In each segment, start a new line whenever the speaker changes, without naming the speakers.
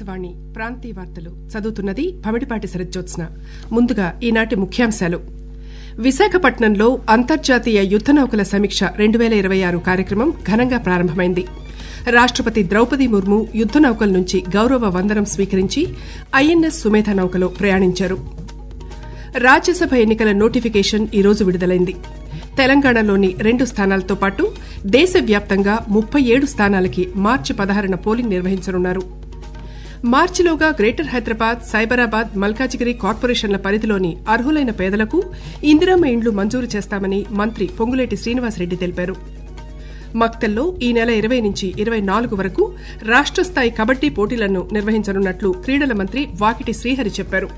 ఆకాశవాణి ప్రాంతీయ వార్తలు చదువుతున్నది భమిడిపాటి శరజ్జోత్స్న ముందుగా ఈనాటి ముఖ్యాంశాలు విశాఖపట్నంలో అంతర్జాతీయ యుద్ద నౌకల సమీక్ష రెండు పేల ఇరవై ఆరు కార్యక్రమం ఘనంగా ప్రారంభమైంది రాష్టపతి ద్రౌపది ముర్ము యుద్ద నౌకల నుంచి గౌరవ వందనం స్వీకరించి ఐఎన్ఎస్ సుమేధ నౌకలో ప్రయాణించారు రాజ్యసభ ఎన్నికల నోటిఫికేషన్ ఈరోజు విడుదలైంది తెలంగాణలోని రెండు స్థానాలతో పాటు దేశవ్యాప్తంగా ముప్పై ఏడు స్థానాలకి మార్చి పదహారున పోలింగ్ నిర్వహించనున్నారు మార్చిలోగా గ్రేటర్ హైదరాబాద్ సైబరాబాద్ మల్కాజిగిరి కార్పొరేషన్ల పరిధిలోని అర్హులైన పేదలకు ఇందిరమ్మ ఇండ్లు మంజూరు చేస్తామని మంత్రి పొంగులేటి శ్రీనివాసరెడ్డి తెలిపారు మక్తల్లో ఈ నెల ఇరవై నుంచి ఇరవై నాలుగు వరకు రాష్ట స్థాయి కబడ్డీ పోటీలను నిర్వహించనున్నట్లు క్రీడల మంత్రి వాకిటి శ్రీహరి చెప్పారు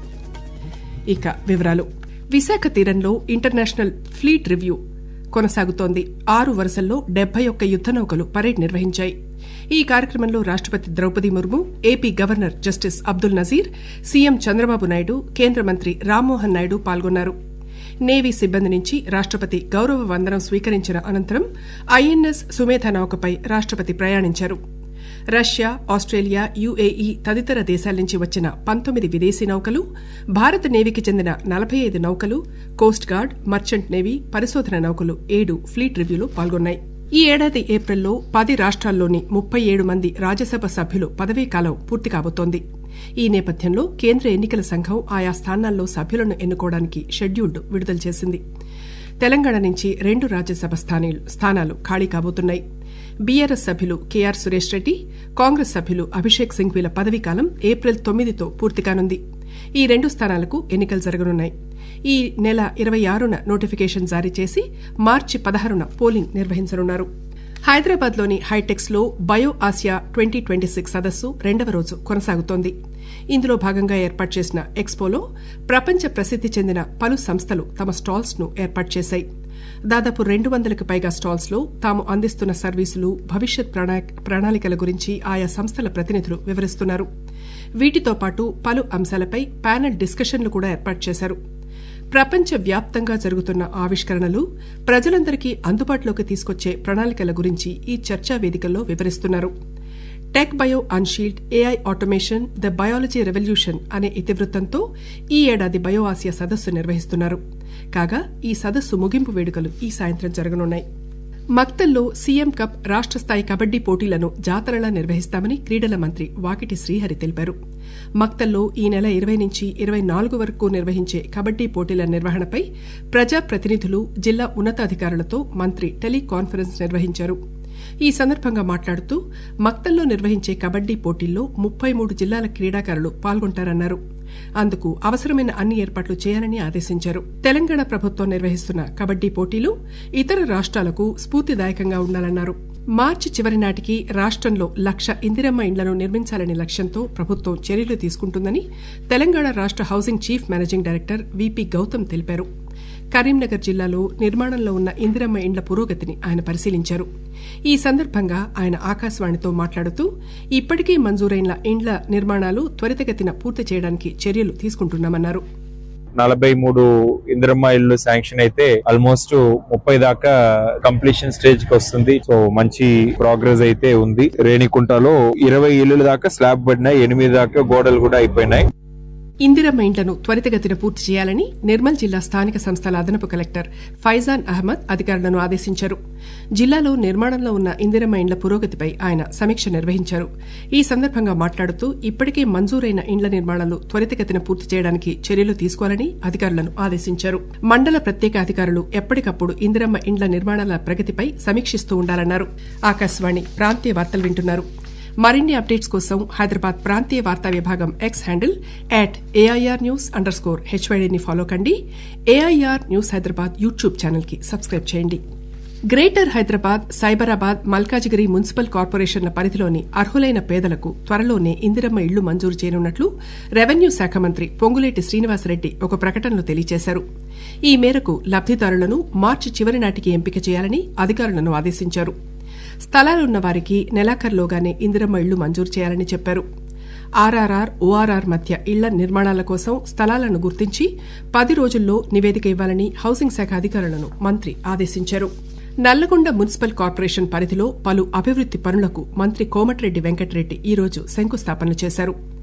ఇక వివరాలు విశాఖ తీరంలో ఇంటర్నేషనల్ ఫ్లీట్ రివ్యూ కొనసాగుతోంది ఆరు వరుసల్లో డెబ్బై ఒక్క యుద్ద నౌకలు పరేడ్ నిర్వహించాయి ఈ కార్యక్రమంలో రాష్టపతి Droupadi Murmu AP governor justice Abdul Nazeer CM Chandrababu Naidu కేంద్ర మంత్రి రామ్మోహన్ నాయుడు పాల్గొన్నారు నేవీ సిబ్బంది నుంచి రాష్టపతి గౌరవ వందనం స్వీకరించిన అనంతరం ఐఎన్ఎస్ సుమేధ నౌకపై రాష్టపతి ప్రయాణించారు రష్యా ఆస్టేలియా యుఏఈ తదితర దేశాల నుంచి వచ్చిన పంతొమ్మిది విదేశీ నౌకలు భారత నేవీకి చెందిన నలభై ఐదు నౌకలు కోస్ట్ గార్డ్ మర్చెంట్ నేవీ పరిశోధన నౌకలు ఏడు ఫ్లీట్ రివ్యూలో పాల్గొన్నాయి ఈ ఏడాది ఏప్రిల్లో పది రాష్ట్రాల్లోని ముప్పై ఏడు మంది రాజ్యసభ సభ్యులు పదవీకాలం పూర్తి కాబోతోంది ఈ నేపథ్యంలో కేంద్ర ఎన్నికల సంఘం ఆయా స్థానాల్లో సభ్యులను ఎన్నుకోవడానికి షెడ్యూల్డ్ విడుదల చేసింది తెలంగాణ నుంచి రెండు రాజ్యసభ స్థానాలు ఖాళీ కాబోతున్నాయి బీఆర్ఎస్ సభ్యులు కేఆర్ సురేష్ రెడ్డి కాంగ్రెస్ సభ్యులు అభిషేక్ సింఘ్వీల పదవీకాలం ఏప్రిల్ తొమ్మిదితో పూర్తికానుంది ఈ రెండు స్థానాలకు ఎన్నికలు జరగనున్నాయి ఈ నెల ఇరవై ఆరున నోటిఫికేషన్ జారీ చేసి మార్చి పదహారున పోలింగ్ నిర్వహించనున్నారు హైదరాబాద్ లోని హైటెక్స్ లో bio Asia twenty twenty six సదస్సు రెండవ రోజు కొనసాగుతోంది ఇందులో భాగంగా ఏర్పాటు చేసిన ఎక్స్పోలో ప్రపంచ ప్రసిద్ది చెందిన పలు సంస్థలు తమ స్టాల్స్ ను ఏర్పాటు చేశాయి దాదాపు రెండు వందలకు పైగా స్టాల్స్ లో తాము అందిస్తున్న సర్వీసులు భవిష్యత్ ప్రణాళికల గురించి ఆయా సంస్థల ప్రతినిధులు వివరిస్తున్నారు వీటితో పాటు పలు అంశాలపై ప్యానెల్ డిస్కషన్లు కూడా ఏర్పాటు చేశారు ప్రపంచ వ్యాప్తంగా జరుగుతున్న ఆవిష్కరణలు ప్రజలందరికీ అందుబాటులోకి తీసుకొచ్చే ప్రణాళికల గురించి ఈ చర్చా వేదికల్లో వివరిస్తున్నారు tech bio unleashed AI automation the biology revolution అనే ఇతివృత్తంతో ఈ ఏడాది బయో ఆసియా సదస్సు నిర్వహిస్తున్నారు కాగా ఈ సదస్సు ముగింపు వేడుకలు ఈ సాయంత్రం జరగనున్నాయి మక్తల్లో సీఎం కప్ రాష్ట స్థాయి కబడ్డీ పోటీలను జాతరలా నిర్వహిస్తామని క్రీడల మంత్రి వాకిటి శ్రీహరి తెలిపారు మక్తల్లో ఈ నెల ఇరవై నుంచి ఇరవై నాలుగు వరకు నిర్వహించే కబడ్డీ పోటీల నిర్వహణపై ప్రజాప్రతినిధులు జిల్లా ఉన్నతాధికారులతో మంత్రి టెలికాన్ఫరెన్స్ నిర్వహించారు ఈ సందర్భంగా మాట్లాడుతూ మక్తల్లో నిర్వహించే కబడ్డీ పోటీల్లో ముప్పై మూడు జిల్లాల క్రీడాకారులు పాల్గొంటారన్నారు అందుకు అవసరమైన అన్ని ఏర్పాట్లు చేయాలని ఆదేశించారు తెలంగాణ ప్రభుత్వం నిర్వహిస్తున్న కబడ్డీ పోటీలు ఇతర రాష్ట్రాలకు స్ఫూర్తిదాయకంగా ఉండాలన్నారు మార్చి చివరి నాటికి రాష్టంలో లక్ష ఇందిరమ్మ ఇండ్లను నిర్మించాలనే లక్ష్యంతో ప్రభుత్వం చర్యలు తీసుకుంటుందని తెలంగాణ రాష్ట housing chief managing director VP Gautham తెలిపారు కరీంనగర్ జిల్లాలో నిర్మాణంలో ఉన్న ఇందిరమ్మ ఇండ్ల పురోగతిని ఆయన పరిశీలించారు ఈ సందర్భంగా ఆయన ఆకాశవాణితో మాట్లాడుతూ ఇప్పటికే మంజూరైన ఇండ్ల నిర్మాణాలు త్వరితగతిన పూర్తి చేయడానికి చర్యలు తీసుకుంటున్నామన్నారు
నలభై మూడు ఇందిరమ్మ ఇల్లు శాంక్షన్ అయితే ఆల్మోస్ట్ ముప్పై దాకా కంప్లీషన్ స్టేజ్ కి వస్తుంది సో మంచి ప్రోగ్రెస్ అయితే ఉంది రేణికుంటలో ఇరవై ఇల్లుల దాకా స్లాబ్ పడినాయి ఎనిమిది దాకా గోడలు కూడా అయిపోయినాయి
ఇందిరమ్మ ఇండ్లను త్వరితగతిన పూర్తి చేయాలని నిర్మల్ జిల్లా స్థానిక సంస్థల అదనపు కలెక్టర్ ఫైజాన్ అహ్మద్ అధికారులను ఆదేశించారు జిల్లాలో నిర్మాణంలో ఉన్న ఇందిరమ్మ ఇండ్ల పురోగతిపై ఆయన సమీక్ష నిర్వహించారు ఈ సందర్భంగా మాట్లాడుతూ ఇప్పటికే మంజూరైన ఇండ్ల నిర్మాణాలు త్వరితగతిన పూర్తి చేయడానికి చర్యలు తీసుకోవాలని అధికారులను ఆదేశించారు మండల ప్రత్యేక అధికారులు ఎప్పటికప్పుడు ఇందిరమ్మ ఇండ్ల నిర్మాణాల ప్రగతిపై సమీక్షిస్తూ ఉండాలన్నారు ఆకాశవాణి ప్రాంతీయ వార్తలు వింటున్నారు మరిన్ని అప్డేట్స్ కోసం హైదరాబాద్ ప్రాంతీయ వార్తా విభాగం X handle at AIR news under score హెచ్వైడీని ఫాలో కండి AIR news Hyderabad YouTube channel కి సబ్స్క్రైబ్ చేయండి గ్రేటర్ హైదరాబాద్ సైబరాబాద్ మల్కాజిగిరి మున్సిపల్ కార్పొరేషన్ల పరిధిలోని అర్హులైన పేదలకు త్వరలోనే ఇందిరమ్మ ఇళ్లు మంజూరు చేయనున్నట్లు రెవెన్యూ శాఖ మంత్రి పొంగులేటి శ్రీనివాసరెడ్డి ఒక ప్రకటనలో తెలియజేశారు ఈ మేరకు లబ్దిదారులను మార్చి చివరి నాటికి ఎంపిక చేయాలని అధికారులను ఆదేశించారు స్థలాలున్న వారికి నెలాఖరులోగానే ఇందిరమ్మ ఇళ్లు మంజూరు చేయాలని చెప్పారు ఆర్ఆర్ఆర్ ఓఆర్ఆర్ మధ్య ఇళ్ల నిర్మాణాల కోసం స్థలాలను గుర్తించి పది రోజుల్లో నివేదిక ఇవ్వాలని హౌసింగ్ శాఖ అధికారులను మంత్రి ఆదేశించారు నల్లగొండ మున్సిపల్ కార్పొరేషన్ పరిధిలో పలు అభివృద్ది పనులకు మంత్రి కోమటిరెడ్డి వెంకటరెడ్డి ఈరోజు శంకుస్థాపనలు చేశారు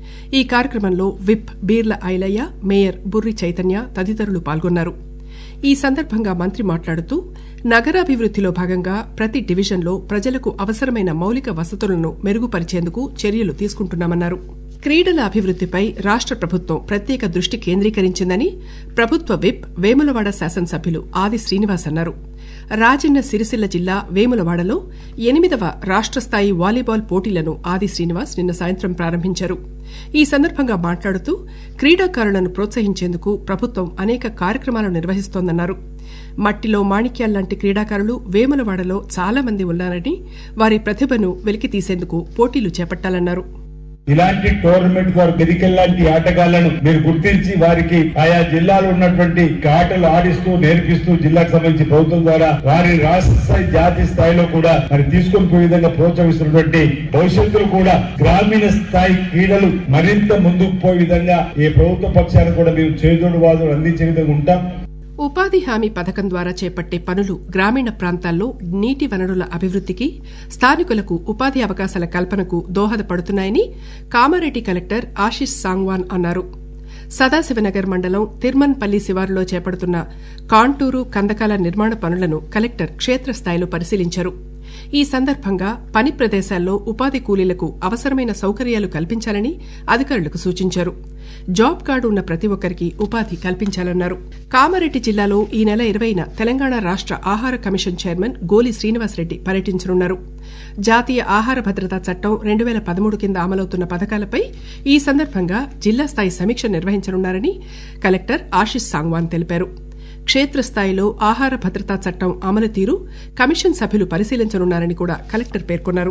ఈ కార్యక్రమంలో విప్ బీర్ల ఐలయ్య మేయర్ బుర్రి చైతన్య తదితరులు పాల్గొన్నారు ఈ సందర్భంగా మంత్రి మాట్లాడుతూ నగరాభివృద్దిలో భాగంగా ప్రతి డివిజన్లో ప్రజలకు అవసరమైన మౌలిక వసతులను మెరుగుపరిచేందుకు చర్యలు తీసుకుంటున్నామన్నారు క్రీడల అభివృద్దిపై రాష్ట ప్రభుత్వం ప్రత్యేక దృష్టి కేంద్రీకరించిందని ప్రభుత్వ విప్ వేములవాడ శాసనసభ్యులు ఆది శ్రీనివాస్ అన్నారు రాజన్న సిరిసిల్ల జిల్లా వేములవాడలో ఎనిమిదవ రాష్ట స్థాయి వాలీబాల్ పోటీలను ఆది శ్రీనివాస్ నిన్న సాయంత్రం ప్రారంభించారు ఈ సందర్భంగా మాట్లాడుతూ క్రీడాకారులను ప్రోత్సహించేందుకు ప్రభుత్వం అనేక కార్యక్రమాలు నిర్వహిస్తోందన్నారు మట్టిలో మాణిక్యాల్లాంటి క్రీడాకారులు వేములవాడలో చాలా మంది ఉన్నారని వారి ప్రతిభను వెలికితీసేందుకు పోటీలు చేపట్టాలన్నారు
ఇలాంటి టోర్నమెంట్ ఫర్ మెడికల్ లాంటి ఆటగాళ్లను మీరు గుర్తించి వారికి ఆయా జిల్లాలో ఉన్నటువంటి ఆటలు ఆడిస్తూ నేర్పిస్తూ జిల్లాకు సంబంధించి ప్రభుత్వం ద్వారా వారి రాష్ట్ర స్థాయి జాతీయ స్థాయిలో కూడా మరి తీసుకొని పోయే విధంగా ప్రోత్సహిస్తున్నటువంటి భవిష్యత్తులో కూడా గ్రామీణ స్థాయి క్రీడలు మరింత ముందుకు పోయే విధంగా ఈ ప్రభుత్వ పక్షాన్ని కూడా మేము చేదోడు వాదులు అందించే విధంగా ఉంటాం
ఉపాధి హామీ పథకం ద్వారా చేపట్టే పనులు గ్రామీణ ప్రాంతాల్లో నీటి వనరుల అభివృద్దికి స్థానికులకు ఉపాధి అవకాశాల కల్పనకు దోహదపడుతున్నాయని కామారెడ్డి కలెక్టర్ ఆశిష్ సాంగ్వాన్ అన్నారు సదాశివనగర్ మండలం తిర్మన్పల్లి శివారులో చేపడుతున్న కాంటూరు కందకాల నిర్మాణ పనులను కలెక్టర్ క్షేత్రస్థాయిలో పరిశీలించారు ఈ సందర్భంగా పని ప్రదేశాల్లో ఉపాధి కూలీలకు అవసరమైన సౌకర్యాలు కల్పించాలని అధికారులకు సూచించారు జాబ్ కార్డు ఉన్న ప్రతి ఒక్కరికి ఉపాధి కల్పించాలన్నారు కామారెడ్డి జిల్లాలో ఈ నెల ఇరవైన తెలంగాణ రాష్ట ఆహార కమిషన్ చైర్మన్ గోలి శ్రీనివాసరెడ్డి పర్యటించనున్నారు జాతీయ ఆహార భద్రతా చట్టం రెండు వేల పదమూడు కింద అమలవుతున్న పథకాలపై ఈ సందర్భంగా జిల్లా స్థాయి సమీక్ష నిర్వహించనున్నారని కలెక్టర్ ఆశిష్ సాంగ్వాన్ తెలిపారు క్షేత్రస్థాయిలో ఆహార భద్రతా చట్టం అమలు తీరు కమిషన్ సభ్యులు పరిశీలించనున్నారని కూడా కలెక్టర్ పేర్కొన్నారు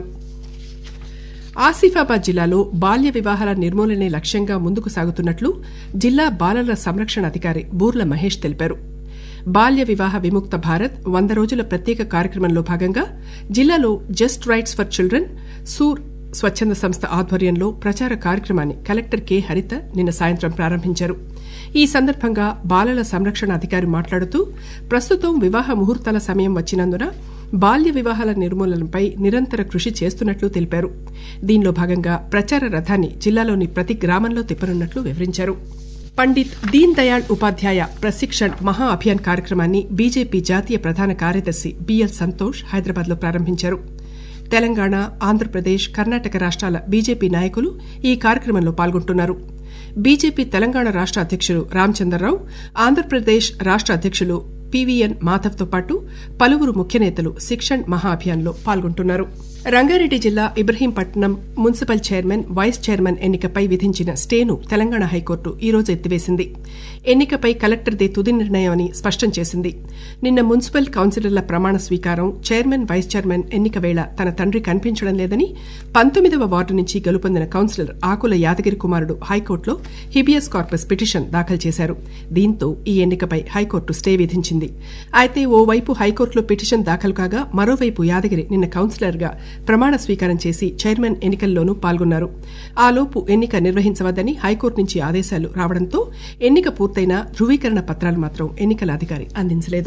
ఆసిఫాబాద్ జిల్లాలో బాల్య వివాహాల నిర్మూలనే లక్ష్యంగా ముందుకు సాగుతున్నట్లు జిల్లా బాలల సంరక్షణ అధికారి బూర్ల మహేష్ తెలిపారు బాల్య వివాహ విముక్త భారత్ వంద రోజుల ప్రత్యేక కార్యక్రమంలో భాగంగా జిల్లాలో జస్ట్ రైట్స్ ఫర్ చిల్డ్రన్ సూర్ స్వచ్ఛంద సంస్థ ఆధ్వర్యంలో ప్రచార కార్యక్రమాన్ని కలెక్టర్ కె హరిత నిన్న సాయంత్రం ప్రారంభించారు ఈ సందర్భంగా బాలల సంరక్షణ అధికారి మాట్లాడుతూ ప్రస్తుతం వివాహ ముహూర్తాల సమయం వచ్చినందున బాల్య వివాహాల నిర్మూలనపై నిరంతర కృషి చేస్తున్నట్లు తెలిపారు దీనిలో భాగంగా ప్రచార రథాన్ని జిల్లాలోని ప్రతి గ్రామంలో తిప్పనున్నట్లు వివరించారు పండిత్ దీన్ దయాళ్ ఉపాధ్యాయ ప్రశిక్షణ్ మహా అభియాన్ కార్యక్రమాన్ని బీజేపీ జాతీయ ప్రధాన కార్యదర్శి బిఎల్ సంతోష్ హైదరాబాద్ లో ప్రారంభించారు తెలంగాణ ఆంధ్రప్రదేశ్ కర్ణాటక రాష్ట్రాల బీజేపీ నాయకులు ఈ కార్యక్రమంలో పాల్గొంటున్నారు బీజేపీ తెలంగాణ రాష్ట్ర అధ్యక్షులు రామచంద్రరావు ఆంధ్రప్రదేశ్ రాష్ట్ర అధ్యక్షులు పీవీఎన్ మాధవ్తో పాటు పలువురు ముఖ్య నేతలు శిక్షణ్ మహా అభియాన్లో పాల్గొంటున్నారు రంగారెడ్డి జిల్లా Ibrahimpatnam municipal chairman vice chairman ఎన్నికపై విధించిన స్టేను తెలంగాణ హైకోర్టు ఈ రోజు ఎత్తివేసింది ఎన్నికపై కలెక్టర్దే తుది నిర్ణయమని స్పష్టం చేసింది నిన్న మున్సిపల్ కౌన్సిలర్ల ప్రమాణ స్వీకారం చైర్మన్ వైస్ చైర్మన్ ఎన్నిక వేళ తన తండ్రి కనిపించడం లేదని పంతొమ్మిదవ వార్డు నుంచి గెలుపొందిన కౌన్సిలర్ ఆకుల యాదగిరి కుమారుడు హైకోర్టులో హిబియస్ కార్పస్ పిటిషన్ దాఖలు చేశారు దీంతో ఈ ఎన్నికపై హైకోర్టు స్టే విధించింది అయితే ఓవైపు హైకోర్టులో పిటిషన్ దాఖలు కాగా మరోవైపు యాదగిరి నిన్న కౌన్సిలర్గా ప్రమాణ స్వీకారం చేసి చైర్మన్ ఎన్నికల్లోనూ పాల్గొన్నారు ఆలోపు ఎన్నిక నిర్వహించవద్దని హైకోర్టు నుంచి ఆదేశాలు రావడంతో ఎన్నిక పూర్తయినా ధృవీకరణ పత్రాలు మాత్రం ఎన్నికల అధికారి అందించలేదు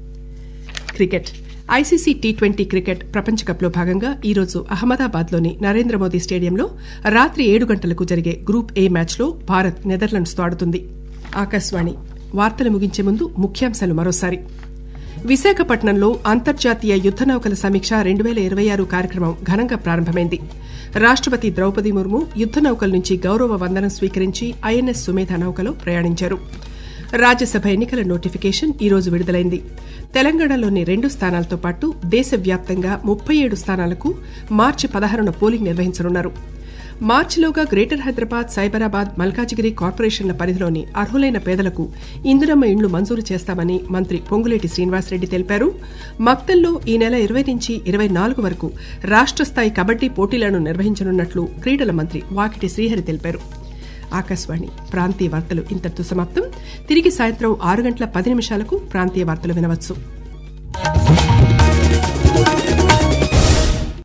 cricket ICC T twenty cricket ప్రపంచ కప్లో భాగంగా ఈరోజు అహ్మదాబాద్లోని నరేంద్ర మోదీ స్టేడియంలో రాత్రి ఏడు గంటలకు జరిగే గ్రూప్ ఏ మ్యాచ్లో భారత్ నెదర్లాండ్స్తో ఆడుతుంది ఆకాశవాణి వార్తలు ముగించే ముందు ముఖ్యాంశాలు మరోసారి విశాఖపట్నంలో అంతర్జాతీయ యుద్ద నౌకల సమీక్ష రెండు వేల ఇరవై ఆరు కార్యక్రమం ఘనంగా ప్రారంభమైంది రాష్టపతి ద్రౌపది ముర్ము యుద్ద నౌకల నుంచి గౌరవ వందనం స్వీకరించి ఐఎన్ఎస్ సుమేధ నౌకలో ప్రయాణించారు రాజ్యసభ ఎన్నికల నోటిఫికేషన్ ఈ రోజు విడుదలైంది తెలంగాణలోని రెండు స్థానాలతో పాటు దేశవ్యాప్తంగా ముప్పై ఏడు స్థానాలకు మార్చి పదహారున పోలింగ్ నిర్వహించనున్నారు మార్చిలోగా గ్రేటర్ హైదరాబాద్ సైబరాబాద్ మల్కాజిగిరి కార్పొరేషన్ల పరిధిలోని అర్హులైన పేదలకు ఇందిరమ్మ ఇండ్లు మంజూరు చేస్తామని మంత్రి పొంగులేటి శ్రీనివాసరెడ్డి తెలిపారు మక్తల్లో ఈ నెల ఇరవై నుంచి ఇరవై నాలుగు వరకు రాష్ట్ర స్థాయి కబడ్డీ పోటీలను నిర్వహించనున్నట్లు క్రీడల మంత్రి వాకిటి శ్రీహరి తెలిపారు ఆకాశవాణి ప్రాంతీయ వార్తలు ఇంతటితో సమాప్తం తిరిగి సాయంత్రం ఆరు గంటల పది నిమిషాలకు ప్రాంతీయ వార్తలు వినవచ్చు